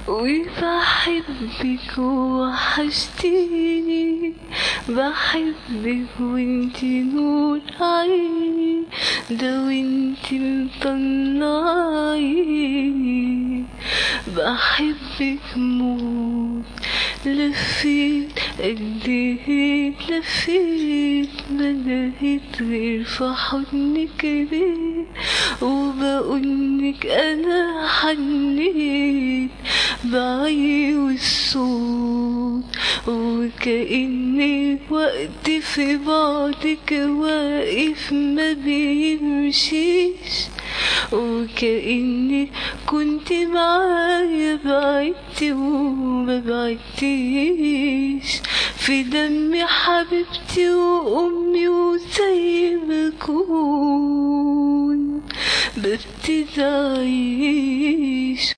وبحبك وحشتيني بحبك وانتي نور عيني ده وانتي مطلعيني بحبك موت لفيت قلبي لفيت ما لقيت غير في حضنك بيت وبقولك انا حنيت بعي والصوت وكأني وقت في بعدك واقف ما بيمشيش وكأني كنت معايا بعدت وما بعدتيش في دمي حبيبتي وأمي وزي ما أكون ببتدي أعيش